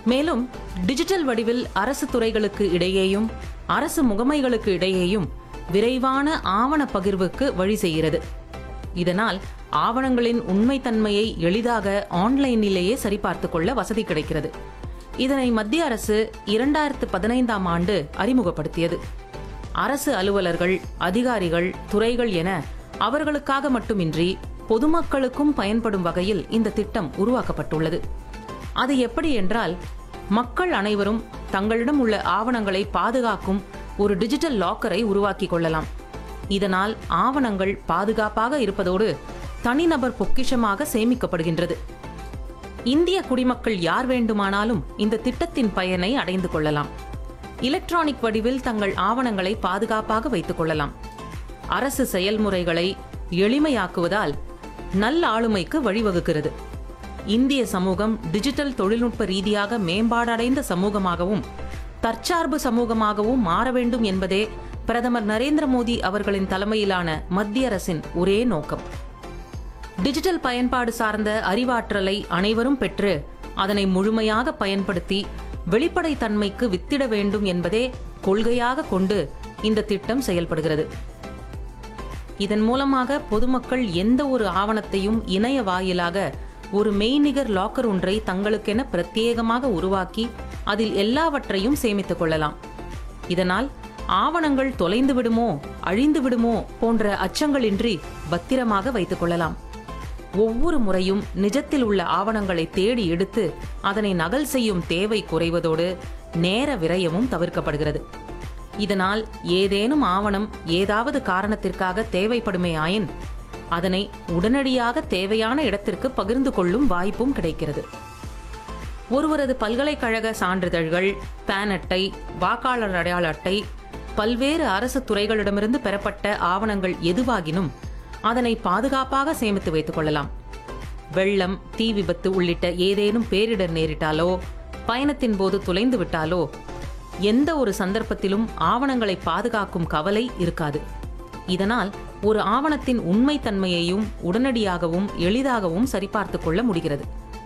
மேலும் டிஜிட்டல் வடிவில் அரசு துறைகளுக்கு இடையேயும் அரசு முகமைகளுக்கு இடையேயும் விரைவான ஆவண பகிர்வுக்கு வழி செய்கிறது இதனால் ஆவணங்களின் உண்மைத்தன்மையை எளிதாக ஆன்லைனிலேயே சரிபார்த்துக் கொள்ள வசதி கிடைக்கிறது இதனை மத்திய அரசு இரண்டாயிரத்து பதினைந்தாம் ஆண்டு அறிமுகப்படுத்தியது அரசு அலுவலர்கள் அதிகாரிகள் துறைகள் என அவர்களுக்காக மட்டுமின்றி பொதுமக்களுக்கும் பயன்படும் வகையில் இந்த திட்டம் உருவாக்கப்பட்டுள்ளது அது எப்படி என்றால் மக்கள் அனைவரும் தங்களிடம் உள்ள ஆவணங்களை பாதுகாக்கும் ஒரு டிஜிட்டல் லாக்கரை உருவாக்கி கொள்ளலாம் இதனால் ஆவணங்கள் பாதுகாப்பாக இருப்பதோடு தனிநபர் பொக்கிஷமாக சேமிக்கப்படுகின்றது இந்திய குடிமக்கள் யார் வேண்டுமானாலும் இந்த திட்டத்தின் பயனை அடைந்து கொள்ளலாம் எலக்ட்ரானிக் வடிவில் தங்கள் ஆவணங்களை பாதுகாப்பாக வைத்துக் கொள்ளலாம் அரசு செயல்முறைகளை எளிமையாக்குவதால் நல்ல ஆளுமைக்கு வழிவகுக்கிறது இந்திய சமூகம் டிஜிட்டல் தொழில்நுட்ப ரீதியாக மேம்பாடடைந்த சமூகமாகவும் தற்சார்பு சமூகமாகவும் மாற வேண்டும் என்பதே பிரதமர் நரேந்திர மோடி அவர்களின் தலைமையிலான மத்திய அரசின் ஒரே நோக்கம் டிஜிட்டல் பயன்பாடு சார்ந்த அறிவாற்றலை அனைவரும் பெற்று அதனை முழுமையாக பயன்படுத்தி வெளிப்படைத்தன்மைக்கு வித்திட வேண்டும் என்பதே கொள்கையாக கொண்டு இந்த திட்டம் செயல்படுகிறது இதன் மூலமாக பொதுமக்கள் எந்த ஒரு ஆவணத்தையும் இணைய வாயிலாக ஒரு மெய்நிகர் லாக்கர் ஒன்றை தங்களுக்கென பிரத்யேகமாக உருவாக்கி அதில் எல்லாவற்றையும் சேமித்துக் கொள்ளலாம் இதனால் ஆவணங்கள் தொலைந்து விடுமோ அழிந்து விடுமோ போன்ற அச்சங்களின்றி பத்திரமாக வைத்துக் கொள்ளலாம் ஒவ்வொரு முறையும் நிஜத்தில் உள்ள ஆவணங்களை தேடி எடுத்து அதனை நகல் செய்யும் தேவை குறைவதோடு நேர விரயமும் தவிர்க்கப்படுகிறது இதனால் ஏதேனும் ஆவணம் ஏதாவது காரணத்திற்காக தேவைப்படுமே ஆயின் அதனை உடனடியாக தேவையான இடத்திற்கு பகிர்ந்து கொள்ளும் வாய்ப்பும் கிடைக்கிறது ஒருவரது பல்கலைக்கழக சான்றிதழ்கள் பேன் அட்டை வாக்காளர் அடையாள அட்டை பல்வேறு அரசு துறைகளிடமிருந்து பெறப்பட்ட ஆவணங்கள் எதுவாகினும் அதனை பாதுகாப்பாக சேமித்து வைத்துக் கொள்ளலாம் வெள்ளம் தீ விபத்து உள்ளிட்ட ஏதேனும் பேரிடர் நேரிட்டாலோ பயணத்தின் போது தொலைந்து விட்டாலோ எந்த ஒரு சந்தர்ப்பத்திலும் ஆவணங்களை பாதுகாக்கும் கவலை இருக்காது இதனால் ஒரு ஆவணத்தின் உண்மைத்தன்மையையும் உடனடியாகவும் எளிதாகவும் சரிபார்த்துக் கொள்ள முடிகிறது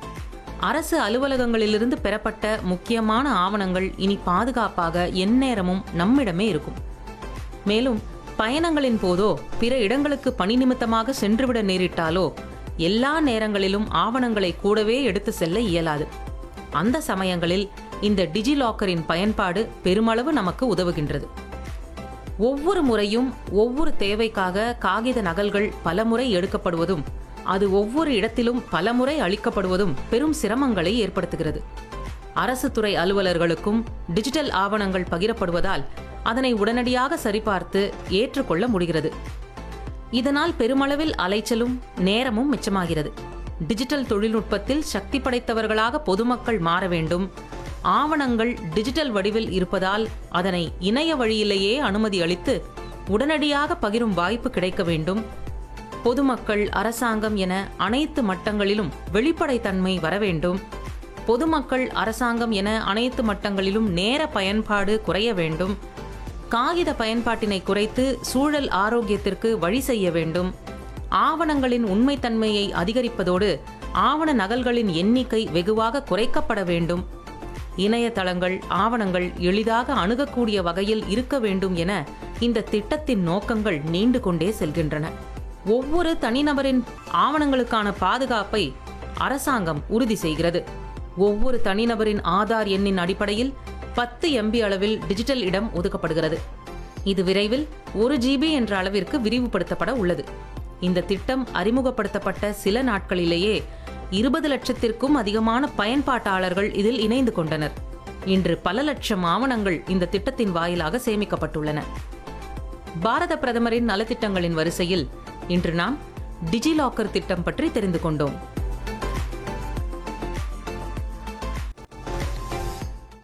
அரசு அலுவலகங்களிலிருந்து பெறப்பட்ட முக்கியமான ஆவணங்கள் இனி பாதுகாப்பாக எந்நேரமும் நம்மிடமே இருக்கும் மேலும் பயணங்களின் போதோ பிற இடங்களுக்கு பணி நிமித்தமாக சென்றுவிட நேரிட்டாலோ எல்லா நேரங்களிலும் ஆவணங்களை கூடவே எடுத்து செல்ல இயலாது அந்த சமயங்களில் இந்த டிஜிலாக்கரின் பயன்பாடு பெருமளவு நமக்கு உதவுகின்றது ஒவ்வொரு முறையும் ஒவ்வொரு தேவைக்காக காகித நகல்கள் பலமுறை எடுக்கப்படுவதும் அது ஒவ்வொரு இடத்திலும் பலமுறை அளிக்கப்படுவதும் பெரும் சிரமங்களை ஏற்படுத்துகிறது அரசு துறை அலுவலர்களுக்கும் டிஜிட்டல் ஆவணங்கள் பகிரப்படுவதால் அதனை உடனடியாக சரிபார்த்து ஏற்றுக்கொள்ள முடிகிறது இதனால் பெருமளவில் அலைச்சலும் நேரமும் மிச்சமாகிறது டிஜிட்டல் தொழில்நுட்பத்தில் சக்தி படைத்தவர்களாக பொதுமக்கள் மாற வேண்டும் ஆவணங்கள் டிஜிட்டல் வடிவில் இருப்பதால் அதனை இணைய வழியிலேயே அனுமதி அளித்து உடனடியாக பகிரும் வாய்ப்பு கிடைக்க வேண்டும் பொதுமக்கள் அரசாங்கம் என அனைத்து மட்டங்களிலும் வெளிப்படைத்தன்மை வர வேண்டும் பொதுமக்கள் அரசாங்கம் என அனைத்து மட்டங்களிலும் நேர பயன்பாடு குறைய வேண்டும் காகித பயன்பாட்டினை குறைத்து சூழல் ஆரோக்கியத்திற்கு வழி செய்ய வேண்டும் ஆவணங்களின் உண்மைத்தன்மையை அதிகரிப்பதோடு ஆவண நகல்களின் எண்ணிக்கை வெகுவாக குறைக்கப்பட வேண்டும் இணையதளங்கள் ஆவணங்கள் எளிதாக அணுகக்கூடிய வகையில் இருக்க வேண்டும் என இந்த திட்டத்தின் நோக்கங்கள் நீண்டு கொண்டே செல்கின்றன ஒவ்வொரு தனிநபரின் ஆவணங்களுக்கான பாதுகாப்பை அரசாங்கம் உறுதி செய்கிறது ஒவ்வொரு தனிநபரின் ஆதார் எண்ணின் அடிப்படையில் பத்து எம்பி அளவில் டிஜிட்டல் இடம் ஒதுக்கப்படுகிறது இது விரைவில் ஒரு ஜிபி என்ற அளவிற்கு விரிவுபடுத்தப்பட உள்ளது இந்த திட்டம் அறிமுகப்படுத்தப்பட்ட சில நாட்களிலேயே இருபது லட்சத்திற்கும் அதிகமான பயன்பாட்டாளர்கள் இதில் இணைந்து கொண்டனர் இன்று பல லட்சம் ஆவணங்கள் இந்த திட்டத்தின் வாயிலாக சேமிக்கப்பட்டுள்ளன பாரத பிரதமரின் நலத்திட்டங்களின் வரிசையில் இன்று நாம் டிஜிலாக்கர் திட்டம் பற்றி தெரிந்து கொண்டோம்